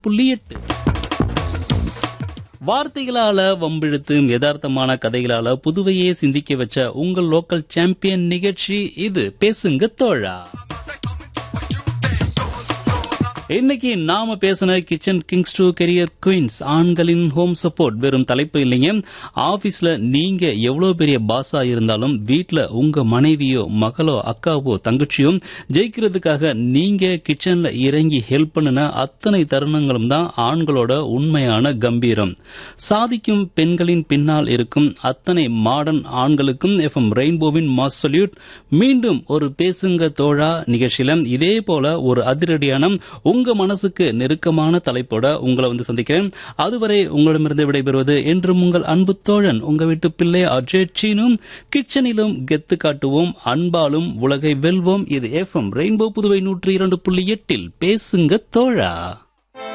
புள்ளி எட்டு வார்த்தைகளால வம்பிழுத்து யதார்த்தமான கதைகளால புதுவையே சிந்திக்க வச்ச உங்கள் லோக்கல் சாம்பியன் நிகழ்ச்சி இது பேசுங்க தோழா இன்னைக்கு நாம பேசின kitchen kings to career queens ஆண்களின் ஹோம் சப்போர்ட் வெறும் தலைப்பு இல்லைங்க ஆபீஸ்ல நீங்க எவ்வளவு பெரிய பாஸா இருந்தாலும் வீட்ல உங்க மனைவியோ மகளோ அக்காவோ தங்கச்சியோ ஜெயிக்கிறதுக்காக நீங்க கிச்சன்ல இறங்கி ஹெல்ப் பண்ணின அத்தனை தருணங்களும் தான் ஆண்களோட உண்மையான கம்பீரம் சாதிக்கும் பெண்களின் பின்னால் இருக்கும் அத்தனை மாடர்ன் ஆண்களுக்கும் எஃப்எம் ரெயின்போவின் மாஸ் சொல்யூட் மீண்டும் ஒரு பேசுங்க தோழா நிகழ்ச்சியில இதே போல ஒரு அதிரடியான உங்க மனசுக்கு நெருக்கமான தலைப்போட உங்களை வந்து சந்திக்கிறேன் அதுவரை உங்களிடமிருந்து விடைபெறுவது என்றும் உங்கள் அன்பு தோழன் உங்க வீட்டு பிள்ளை அஜய் சீனும் கிச்சனிலும் கெத்து காட்டுவோம் அன்பாலும் உலகை வெல்வோம் இது எஃப்எம் ரெயின்போ புதுவை நூற்றி இரண்டு புள்ளி எட்டில் பேசுங்க தோழா